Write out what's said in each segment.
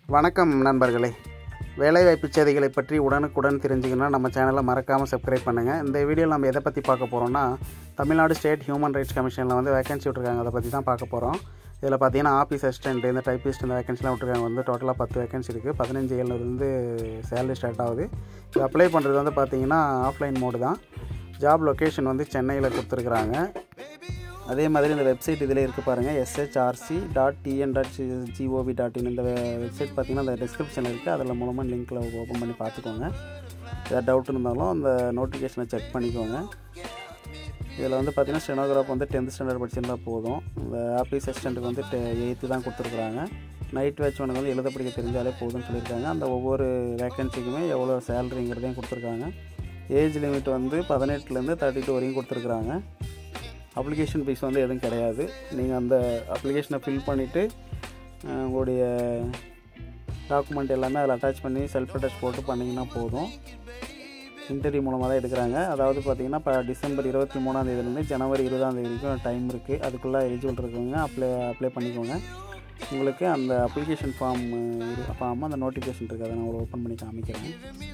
வணக்கம் நண்பர்களே வேலைவாய்ப்பு செய்திகளை பற்றி உடனுக்குடன் தெரிஞ்சுக்கணும்னா நம்ம சேனலை மறக்காமல் சப்ஸ்கிரைப் பண்ணுங்கள் இந்த வீடியோவில் நம்ம எதை பற்றி பார்க்க போகிறோம்னா தமிழ்நாடு ஸ்டேட் ஹியூமன் ரைட்ஸ் கமிஷனில் வந்து வேகன்சி விட்ருக்காங்க அதை பற்றி தான் பார்க்க போகிறோம் இதில் பார்த்தீங்கன்னா ஆஃபீஸ் அசிஸ்டன்ட் இந்த டைப்பிஸ்ட் இந்த வேகன்சிலாம் விட்ருக்காங்க வந்து டோட்டலாக பத்து வேகன்சி இருக்குது பதினஞ்சு ஏழுநூறுலேருந்து சேலரி ஸ்டார்ட் ஆகுது இது அப்ளை பண்ணுறது வந்து பார்த்தீங்கன்னா ஆஃப்லைன் மோடு தான் ஜாப் லொக்கேஷன் வந்து சென்னையில் கொடுத்துருக்குறாங்க அதே மாதிரி இந்த வெப்சைட் இதில் இருக்குது பாருங்கள் SHRC dot TN dot GOV dot in இந்த வெப்சைட் பார்த்தீங்கன்னா அந்த டிஸ்கிரிப்ஷனில் இருக்குது அதில் மூலமாக லிங்க்கில் ஓப்பன் பண்ணி பார்த்துக்கோங்க ஏதாவது டவுட் இருந்தாலும் அந்த நோட்டிஃபிகேஷனை செக் பண்ணிக்கோங்க இதில் வந்து பார்த்தீங்கன்னா ஸ்டெனோகிராஃப் வந்து டென்த் ஸ்டாண்டர்ட் படிச்சிருந்தா போதும் இந்த ஆஃபீஸ் அசிஸ்டண்ட்டுக்கு வந்து எயித்து தான் கொடுத்துருக்குறாங்க நைட் வாட்ச்மேனுக்கு வந்து எழுத படிக்க தெரிஞ்சாலே போதும்னு சொல்லியிருக்காங்க அந்த ஒவ்வொரு வேக்கன்சிக்குமே எவ்வளோ சேலரிங்கிறதையும் கொடுத்துருக்காங்க ஏஜ் லிமிட் வந்து பதினெட்டுலேருந்து தேர்ட்டி டூ வரையும் கொடுத்துருக்குறாங்க அப்ளிகேஷன் ஃபீஸ் வந்து எதுவும் கிடையாது நீங்கள் அந்த அப்ளிகேஷனை ஃபில் பண்ணிவிட்டு உங்களுடைய டாக்குமெண்ட் எல்லாமே அதில் அட்டாச் பண்ணி செல்ஃப் அட்டாச் போட்டு பண்ணிங்கன்னா போதும் இன்டர்வியூ மூலமாக தான் எடுக்கிறாங்க அதாவது பார்த்தீங்கன்னா இப்போ டிசம்பர் இருபத்தி மூணாம் தேதியிலேருந்து ஜனவரி இருபதாம் தேதி வரைக்கும் டைம் இருக்குது அதுக்குள்ளே எலிஜிபிள் இருக்கவங்க அப்ளை அப்ளை பண்ணிக்கோங்க உங்களுக்கு அந்த அப்ளிகேஷன் ஃபார்ம் ஃபார்ம் அந்த நோட்டிஃபிகேஷன் இருக்குது அதை நான் உங்களுக்கு ஓப்பன் பண்ணி காமிக்கிறேன்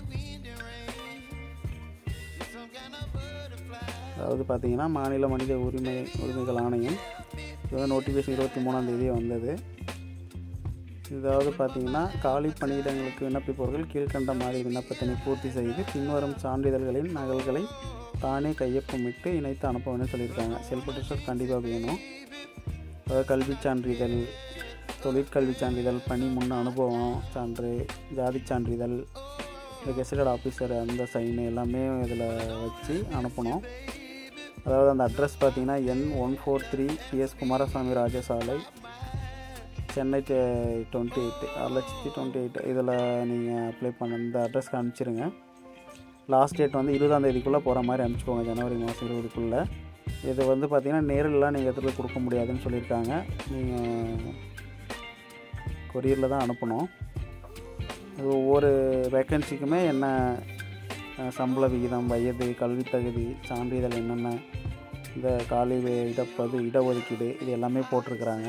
அதாவது பார்த்தீங்கன்னா மாநில மனித உரிமை உரிமைகள் ஆணையம் இது வந்து நோட்டிஃபிகேஷன் இருபத்தி மூணாம் தேதி வந்தது இதாவது பார்த்தீங்கன்னா காலி பணியிடங்களுக்கு விண்ணப்பிப்பவர்கள் கீழ்கண்ட மாதிரி விண்ணப்பத்தினை பூர்த்தி செய்து பின்வரும் சான்றிதழ்களின் நகல்களை தானே கையொப்பமிட்டு இணைத்து அனுப்ப வேணும்னு சொல்லியிருக்காங்க செல்ஃப் அட்டஸ்டட் கண்டிப்பாக வேணும் அதாவது கல்வி சான்றிதழ் தொழிற்கல்வி சான்றிதழ் பணி முன் அனுபவம் சான்று ஜாதி சான்றிதழ் இந்த கெசடட் ஆஃபீஸர் அந்த சைனு எல்லாமே இதில் வச்சு அனுப்பணும் அதாவது அந்த அட்ரஸ் பார்த்தீங்கன்னா N one four three PS Kumarasamy Rajasalai Chennai twenty eight ஆறு லட்சத்தி டுவெண்ட்டி எயிட் இதில் நீங்கள் அப்ளை பண்ண இந்த அட்ரஸ்க்கு அனுப்பிச்சிருங்க லாஸ்ட் டேட் வந்து இருபதாம் தேதிக்குள்ளே போகிற மாதிரி அனுப்பிச்சிக்கோங்க ஜனவரி மாதம் இருபதுக்குள்ளே இது வந்து பார்த்திங்கன்னா நேரில்லாம் நீங்கள் எடுத்துகிட்டு கொடுக்க முடியாதுன்னு சொல்லியிருக்காங்க நீங்கள் கொரியரில் தான் அனுப்பணும் ஒவ்வொரு வேக்கன்சிக்குமே என்ன சம்பள விகிதம் வயது கல்வி தகுதி சான்றிதழ் என்னென்ன இந்த காலி இடப்பது இடஒதுக்கீடு இது எல்லாமே போட்டிருக்கிறாங்க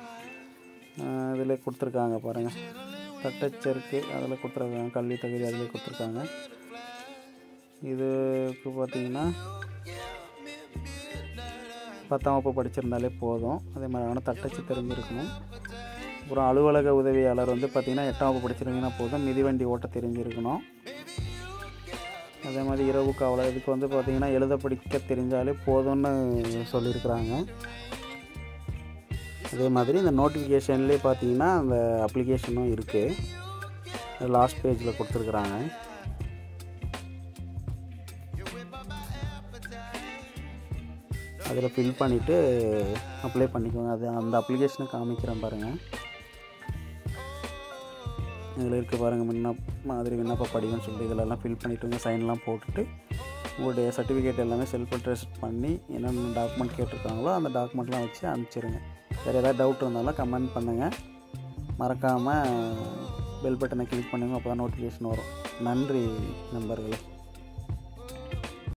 இதில் கொடுத்துருக்காங்க பாருங்கள் தட்டச்சருக்கு அதில் கொடுத்துருக்காங்க கல்வி தகுதி அதில் கொடுத்துருக்காங்க இதுக்கு பார்த்தீங்கன்னா பத்தாம் வகுப்பு படிச்சிருந்தாலே போதும் அதே மாதிரி ஆனால் தட்டச்சு தெரிஞ்சிருக்கணும் அப்புறம் அலுவலக உதவியாளர் வந்து பார்த்திங்கன்னா எட்டாம் வகுப்பு படிச்சிருந்தீங்கன்னா போதும் மிதிவண்டி ஓட்ட தெரிஞ்சிருக்கணும் அதே மாதிரி இரவு காவலர் இதுக்கு வந்து பார்த்திங்கன்னா எழுத படிக்க தெரிஞ்சாலே போதும்னு சொல்லியிருக்கிறாங்க அதே மாதிரி இந்த நோட்டிஃபிகேஷன்லேயே பார்த்தீங்கன்னா அந்த அப்ளிகேஷனும் இருக்குது லாஸ்ட் பேஜில் கொடுத்துருக்குறாங்க அதில் ஃபில் பண்ணிவிட்டு அப்ளை பண்ணிக்கோங்க அது அந்த அப்ளிகேஷனை காமிக்கிறேன் பாருங்கள் இதில் இருக்க பாருங்கள் விண்ணப் மாதிரி விண்ணப்ப படிவம்னு சொல்லிட்டு இதிலெல்லாம் ஃபில் பண்ணிவிட்டுங்க சைன்லாம் போட்டுட்டு உங்களுடைய சர்டிஃபிகேட் எல்லாமே செல்ஃப் அட்ரஸ் பண்ணி என்னென்ன டாக்குமெண்ட் கேட்டிருக்காங்களோ அந்த டாக்குமெண்ட்லாம் வச்சு அனுப்பிச்சிருங்க வேறு ஏதாவது டவுட் இருந்தாலும் கமெண்ட் பண்ணுங்கள் மறக்காமல் பெல் பட்டனை கிளிக் பண்ணுங்கள் அப்போ தான் நோட்டிஃபிகேஷன் வரும் நன்றி நண்பர்களே